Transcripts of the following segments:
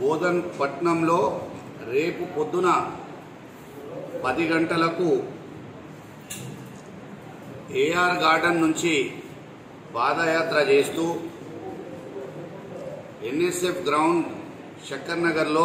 బోధన్ పట్నంలో రేపు పొద్దున పది గంటలకు ఏఆర్ గార్డెన్ నుంచి పాదయాత్ర చేస్తూ ఎన్ఎస్ఎఫ్ గ్రౌండ్ శక్కర్ నగర్లో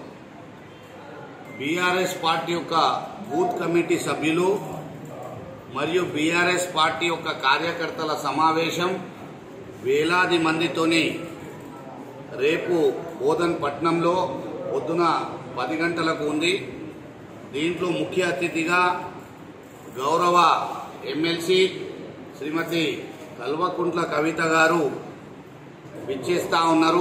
బీఆర్ఎస్ పార్టీ యొక్క బూత్ కమిటీ సభ్యులు మరియు బీఆర్ఎస్ పార్టీ యొక్క కార్యకర్తల సమావేశం వేలాది మందితోని రేపు బోధన్ పట్నంలో పొద్దున పది గంటలకు ఉంది దీంట్లో ముఖ్య అతిథిగా గౌరవ ఎమ్మెల్సీ శ్రీమతి కల్వకుంట్ల కవిత గారు విచ్చేస్తా ఉన్నారు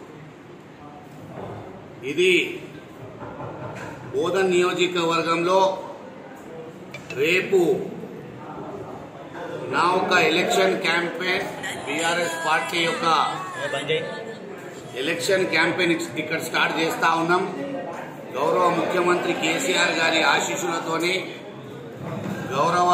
ఇది బోధన్ నియోజకవర్గంలో రేపు నా ఒక ఎలక్షన్ క్యాంపెయిన్ బీఆర్ఎస్ పార్టీ యొక్క ఎలక్షన్ క్యాంపెయిన్ ఇక్కడ స్టార్ట్ చేస్తా ఉన్నాం గౌరవ ముఖ్యమంత్రి కేసీఆర్ గారి ఆశీస్సులతోని గౌరవ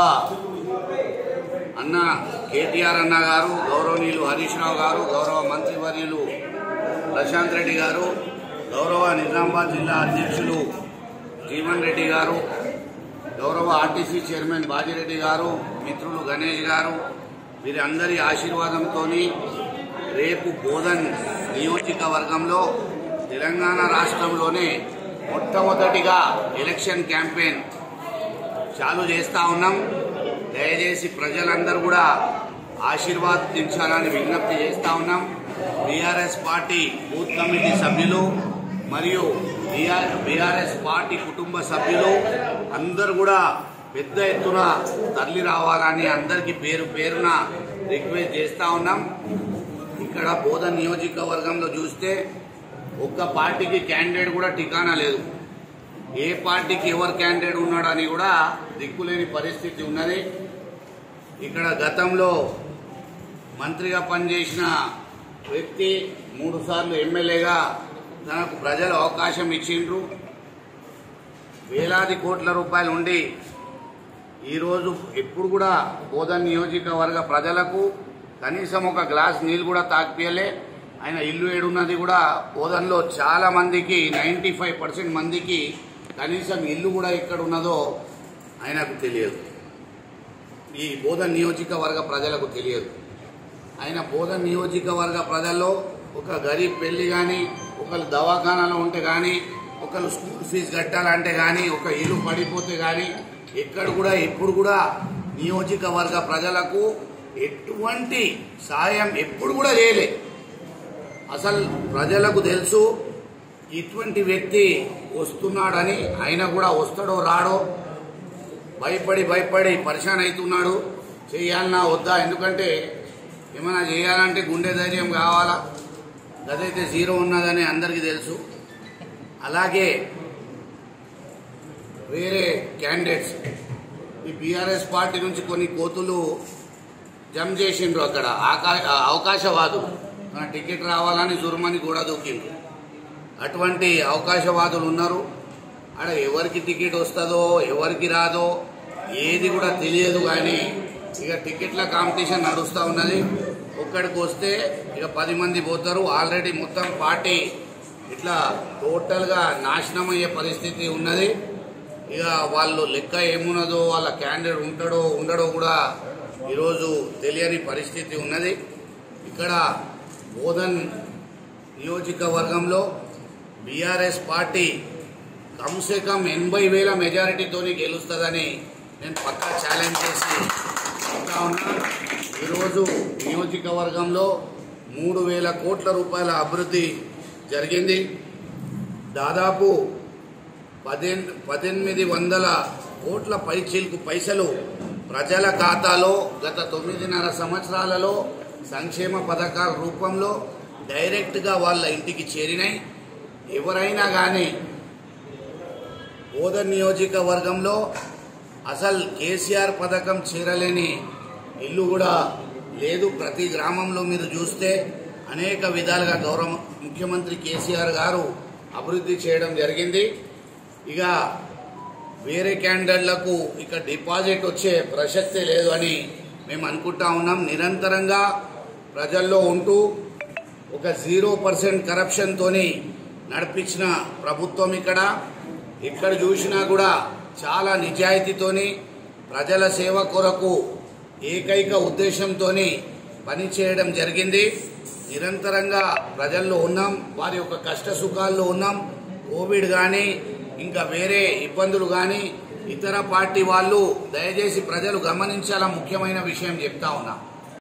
అన్న కేటీఆర్ అన్న గారు గౌరవనీయులు హరీష్ రావు గారు గౌరవ మంత్రివర్యులు ప్రశాంత్ రెడ్డి గారు గౌరవ నిజామాబాద్ జిల్లా అధ్యక్షులు జీవన్ రెడ్డి గారు గౌరవ ఆర్టీసీ చైర్మన్ బాజిరెడ్డి గారు మిత్రులు గణేష్ గారు వీరందరి ఆశీర్వాదంతో రేపు బోధన్ నియోజకవర్గంలో తెలంగాణ రాష్ట్రంలోనే మొట్టమొదటిగా ఎలక్షన్ క్యాంపెయిన్ చాలు చేస్తా ఉన్నాం దయచేసి ప్రజలందరూ కూడా ఆశీర్వాదించాలని విజ్ఞప్తి చేస్తా ఉన్నాం బీఆర్ఎస్ పార్టీ బూత్ కమిటీ సభ్యులు మరియు బీఆర్ఎస్ పార్టీ కుటుంబ సభ్యులు అందరు కూడా పెద్ద ఎత్తున తరలి రావాలని అందరికీ పేరు పేరున రిక్వెస్ట్ చేస్తా ఉన్నాం ఇక్కడ బోధన్ నియోజకవర్గంలో చూస్తే ఒక్క పార్టీకి క్యాండిడేట్ కూడా ఠికానా లేదు ఏ పార్టీకి ఎవరు క్యాండిడేట్ ఉన్నాడని కూడా దిక్కులేని పరిస్థితి ఉన్నది ఇక్కడ గతంలో మంత్రిగా పనిచేసిన వ్యక్తి మూడు సార్లు ఎమ్మెల్యేగా తనకు ప్రజలు అవకాశం ఇచ్చిండ్రు వేలాది కోట్ల రూపాయలు ఉండి ఈరోజు ఎప్పుడు కూడా బోధన్ నియోజకవర్గ ప్రజలకు కనీసం ఒక గ్లాస్ నీళ్ళు కూడా తాకిపియలే ఆయన ఇల్లు ఏడున్నది కూడా బోధన్లో చాలా మందికి నైంటీ ఫైవ్ పర్సెంట్ మందికి కనీసం ఇల్లు కూడా ఎక్కడ ఉన్నదో ఆయనకు తెలియదు ఈ బోధన్ నియోజకవర్గ ప్రజలకు తెలియదు ఆయన బోధన్ నియోజకవర్గ ప్రజల్లో ఒక గరీబ్ పెళ్లి కానీ ఒకరు దవాఖానాలో ఉంటే కానీ ఒకరు స్కూల్ ఫీజు కట్టాలంటే కానీ ఒక ఇల్లు పడిపోతే కానీ ఎక్కడ కూడా ఎప్పుడు కూడా నియోజకవర్గ ప్రజలకు ఎటువంటి సాయం ఎప్పుడు కూడా చేయలే అసలు ప్రజలకు తెలుసు ఇటువంటి వ్యక్తి వస్తున్నాడని ఆయన కూడా వస్తాడో రాడో భయపడి భయపడి పరిశాన్ అవుతున్నాడు చేయాలన్నా వద్దా ఎందుకంటే ఏమైనా చేయాలంటే గుండె ధైర్యం కావాలా అదైతే జీరో ఉన్నదని అందరికీ తెలుసు అలాగే వేరే క్యాండిడేట్స్ ఈ బీఆర్ఎస్ పార్టీ నుంచి కొన్ని కోతులు జమ్ చేసిండ్రు అక్కడ ఆకా- అవకాశవాదులు మన టికెట్ రావాలని సురమని కూడా దూకిండ్రు అటువంటి అవకాశవాదులు ఉన్నారు ఆడ ఎవరికి టికెట్ వస్తుందో ఎవరికి రాదో ఏది కూడా తెలియదు కానీ ఇక టికెట్ల కాంపిటీషన్ నడుస్తూ ఉన్నది ఒక్కడికి వస్తే ఇక పది మంది పోతారు ఆల్రెడీ మొత్తం పార్టీ ఇట్లా టోటల్గా నాశనం అయ్యే పరిస్థితి ఉన్నది ఇక వాళ్ళు లెక్క ఏమున్నదో వాళ్ళ క్యాండిడేట్ ఉంటాడో ఉండడో కూడా ఈరోజు తెలియని పరిస్థితి ఉన్నది ఇక్కడ బోధన్ నియోజకవర్గంలో బీఆర్ఎస్ పార్టీ కమ్సే కమ్ ఎనభై వేల మెజారిటీతోని గెలుస్తుందని నేను పక్కా ఛాలెంజ్ చేసి చెప్తా ఉన్నా ఈరోజు నియోజకవర్గంలో మూడు వేల కోట్ల రూపాయల అభివృద్ధి జరిగింది దాదాపు పదెన్ పద్దెనిమిది వందల కోట్ల పైచీలకు పైసలు ప్రజల ఖాతాలో గత తొమ్మిదిన్నర సంవత్సరాలలో సంక్షేమ పథకాల రూపంలో డైరెక్ట్గా వాళ్ళ ఇంటికి చేరినాయి ఎవరైనా కానీ బోధన్ నియోజకవర్గంలో అసలు కేసీఆర్ పథకం చేరలేని ఇల్లు కూడా లేదు ప్రతి గ్రామంలో మీరు చూస్తే అనేక విధాలుగా గౌరవ ముఖ్యమంత్రి కేసీఆర్ గారు అభివృద్ధి చేయడం జరిగింది ఇక వేరే క్యాండిడేట్లకు ఇక డిపాజిట్ వచ్చే ప్రసక్తే లేదు అని మేము అనుకుంటా ఉన్నాం నిరంతరంగా ప్రజల్లో ఉంటూ ఒక జీరో పర్సెంట్ కరప్షన్తోని నడిపించిన ప్రభుత్వం ఇక్కడ ఎక్కడ చూసినా కూడా చాలా నిజాయితీతోని ప్రజల సేవ కొరకు ఏకైక ఉద్దేశంతోని పనిచేయడం జరిగింది నిరంతరంగా ప్రజల్లో ఉన్నాం వారి యొక్క కష్ట సుఖాల్లో ఉన్నాం కోవిడ్ కానీ ఇంకా వేరే ఇబ్బందులు కానీ ఇతర పార్టీ వాళ్ళు దయచేసి ప్రజలు గమనించాల ముఖ్యమైన విషయం చెప్తా ఉన్నా